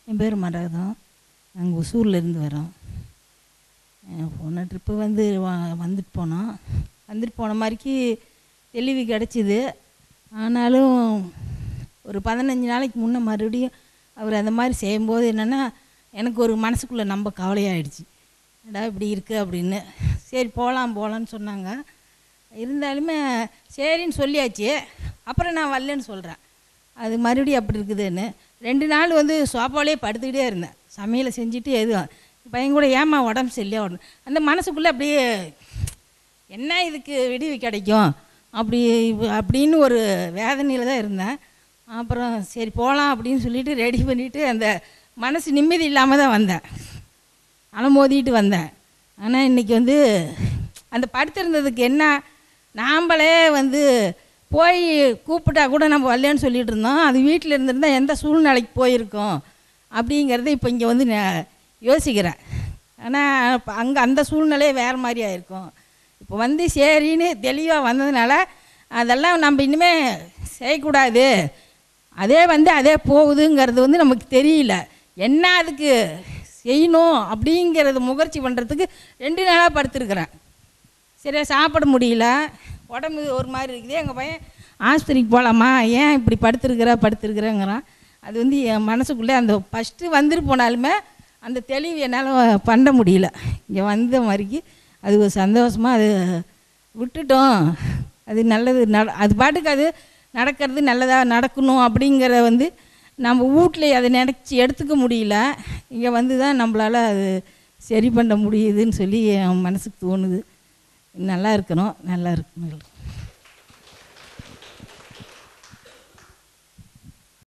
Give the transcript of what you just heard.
என் பேர் மரகதம் நாங்கள் ஒசூர்லேருந்து வரோம் அஹ் போன ட்ரிப்பு வந்து வ- வந்துட்டு போனோம் வந்துட்டு போன மாதிரிக்கு தெளிவு கிடச்சிது ஆனாலும் ஒரு பதினஞ்சு நாளைக்கு முன்னே மறுபடியும் அவர் அந்த மாதிரி செய்யும்போது என்னென்னா எனக்கு ஒரு மனசுக்குள்ளே நம்ம கவலையாயிடுச்சு என்னடா இப்படி இருக்குது அப்படின்னு சரி போகலாம் போகலான்னு சொன்னாங்க இருந்தாலுமே சரின்னு சொல்லியாச்சு அப்புறம் நான் வரலன்னு சொல்கிறேன் அது மறுபடியும் அப்படி இருக்குதுன்னு ரெண்டு நாள் வந்து சோஃபாலே படுத்துக்கிட்டே இருந்தேன் சமையலை செஞ்சுட்டு எதுவும் பையன் கூட ஏமா உடம்பு சரியில்லையா உடம்பு அந்த மனசுக்குள்ளே அப்படியே என்ன இதுக்கு விடிவு கிடைக்கும் அப்படி இப்ப- அப்படின்னு ஒரு வேதனையில் தான் இருந்தேன் அப்புறம் சரி போகலாம் அப்படின்னு சொல்லிட்டு ரெடி பண்ணிவிட்டு அந்த மனசு நிம்மதி இல்லாமல் தான் வந்தேன் அலமோதிட்டு வந்தேன் ஆனால் இன்றைக்கி வந்து அந்த படுத்திருந்ததுக்கு என்ன நாம்பளே வந்து போய் கூப்பிட்டா கூட நம்ம வரலன்னு சொல்லிட்டு இருந்தோம் அது வீட்டில் இருந்திருந்தால் எந்த சூழ்நிலைக்கு போயிருக்கோம் அப்படிங்கிறத இப்போ இங்கே வந்து நான் யோசிக்கிறேன் ஆனால் அங்கே அந்த சூழ்நிலையே வேறு மாதிரி ஆயிருக்கும் இப்போ வந்து சரின்னு தெளிவாக வந்ததுனால அதெல்லாம் நம்ம இனிமே செய்யக்கூடாது அதே வந்து அதே போகுதுங்கிறது வந்து நமக்கு தெரியல என்ன அதுக்கு செய்யணும் அப்படிங்கிறது முயற்சி பண்ணுறதுக்கு ரெண்டு நாளாக படுத்துருக்குறேன் சரியா சாப்பிட முடியல உடம்பு ஒரு மாதிரி இருக்குது எங்கள் பையன் ஆஸ்பத்திரிக்கு போகலாமா ஏன் இப்படி படுத்துருக்குற படுத்துருக்குறேங்கிறான் அது வந்து என் மனசுக்குள்ளே அந்த ஃபஸ்ட்டு வந்துட்டு போனாலுமே அந்த தெளிவு என்னால் பண்ண முடியல இங்கே வந்த மாதிரிக்கு அது ஒரு சந்தோஷமாக அது விட்டுட்டோம் அது நல்லது நட அது பாட்டுக்கு அது நடக்கிறது நல்லதாக நடக்கணும் அப்படிங்கிற வந்து நம்ம வீட்டில் அதை நினச்சி எடுத்துக்க முடியல இங்கே வந்து தான் நம்மளால் அது சரி பண்ண முடியுதுன்னு சொல்லி என் மனசுக்கு தோணுது நல்லா இருக்கணும் நல்லா இருக்கணும்